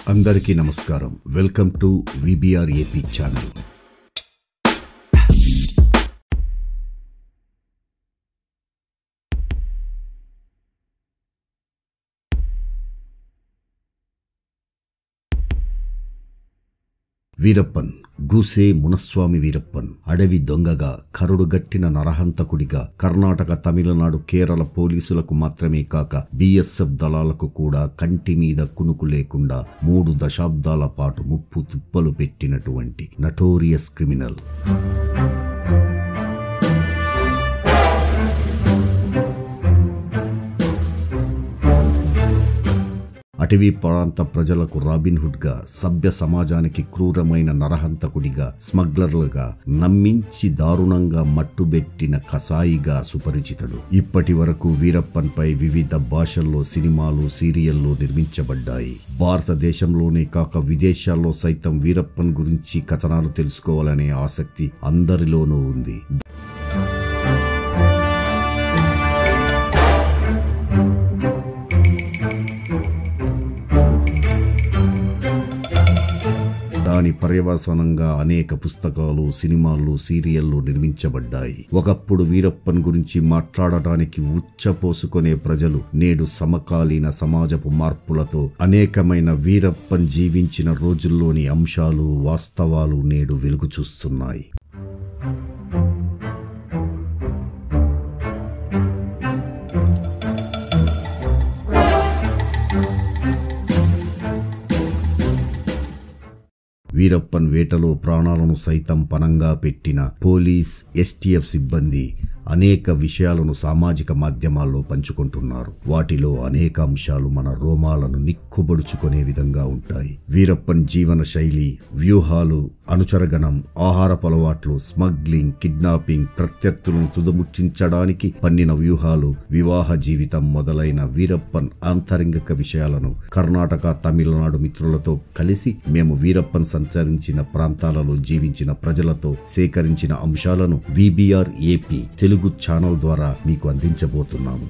అందరికీ నమస్కారం welcome to VBR AP channel Veerappan Koose Muniswamy Veerappan అడవి దొంగగా కరుడుగట్టిన నరహంతకుడిగా కర్ణాటక తమిళనాడు కేరళ పోలీసులకు మాత్రమే కాక బిఎస్ఎఫ్ దళాలకు కూడా కంటి మీద కునుకు లేకుండా మూడు దశాబ్దాల పాటు ముప్పు తిప్పలు పెట్టినటువంటి నటోరియస్ క్రిమినల్ అటవీ ప్రాంత ప్రజలకు రాబిన్హుడ్గా సభ్య సమాజానికి క్రూరమైన నరహంతకుడిగా స్మగ్లర్లుగా నమ్మించి దారుణంగా మట్టుబెట్టిన కసాయిగా సుపరిచితుడు ఇప్పటి వరకు వీరప్పన్పై వివిధ భాషల్లో సినిమాలు సీరియళ్లు నిర్మించబడ్డాయి భారతదేశంలోనే కాక విదేశాల్లో సైతం వీరప్పన్ గురించి కథనాలు తెలుసుకోవాలనే ఆసక్తి అందరిలోనూ ఉంది దాని పర్యవసానంగా అనేక పుస్తకాలు సినిమాలు సీరియళ్లు నిర్మించబడ్డాయి ఒకప్పుడు వీరప్పన్ గురించి మాట్లాడటానికి ఉచ్చపోసుకునే ప్రజలు నేడు సమకాలీన సమాజపు మార్పులతో అనేకమైన వీరప్పన్ జీవించిన రోజుల్లోని అంశాలు వాస్తవాలు నేడు వెలుగు చూస్తున్నాయి వీరప్పన్ వేటలో ప్రాణాలను సైతం పనంగా పెట్టిన పోలీస్ ఎస్టీఎఫ్ సిబ్బంది అనేక విషయాలను సామాజిక మాధ్యమాల్లో పంచుకుంటున్నారు వాటిలో అనేక అంశాలు మన రోమాలను నిక్కుబడుచుకునే విధంగా ఉంటాయి వీరప్పన్ జీవన శైలి వ్యూహాలు అనుచరగణం ఆహారపు అలవాట్లు స్మగ్లింగ్ కిడ్నాపింగ్ ప్రత్యర్థులను తుదముట్టించడానికి పన్నిన వ్యూహాలు వివాహ జీవితం మొదలైన వీరప్పన్ ఆంతరంగిక విషయాలను కర్ణాటక తమిళనాడు మిత్రులతో కలిసి మేము వీరప్పన్ సంచరించిన ప్రాంతాలలో జీవించిన ప్రజలతో సేకరించిన అంశాలను విబిఆర్ ఏపీ తెలుగు ఛానల్ ద్వారా మీకు అందించబోతున్నాము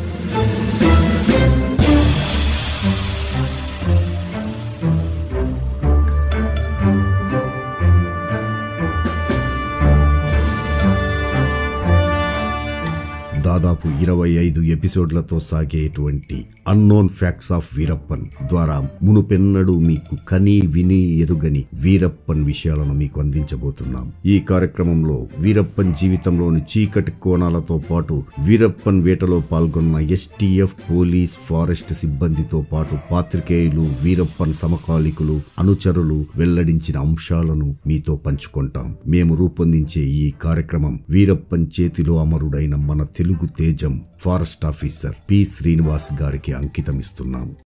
దాదాపు ఇరవై ఐదు ఎపిసోడ్లతో సాగేటువంటి అన్నోన్ ఫ్యాక్ట్స్ ఆఫ్ వీరప్పన్ ద్వారా మునుపెన్నడూ మీకు కని విని ఎరుగని వీరప్పన్ విషయాలను మీకు అందించబోతున్నాం ఈ కార్యక్రమంలో వీరప్పన్ జీవితంలోని చీకటి కోణాలతో పాటు వీరప్పన్ వేటలో పాల్గొన్న ఎస్టీఎఫ్ పోలీస్ ఫారెస్ట్ సిబ్బందితో పాటు పాత్రికేయులు వీరప్పన్ సమకాలికులు అనుచరులు వెల్లడించిన అంశాలను మీతో పంచుకుంటాం మేము రూపొందించే ఈ కార్యక్రమం వీరప్పన్ చేతిలో అమరుడైన మన తెలుగు తేజం ఫారెస్ట్ ఆఫీసర్ పి శ్రీనివాస్ గారికి అంకితం ఇస్తున్నాము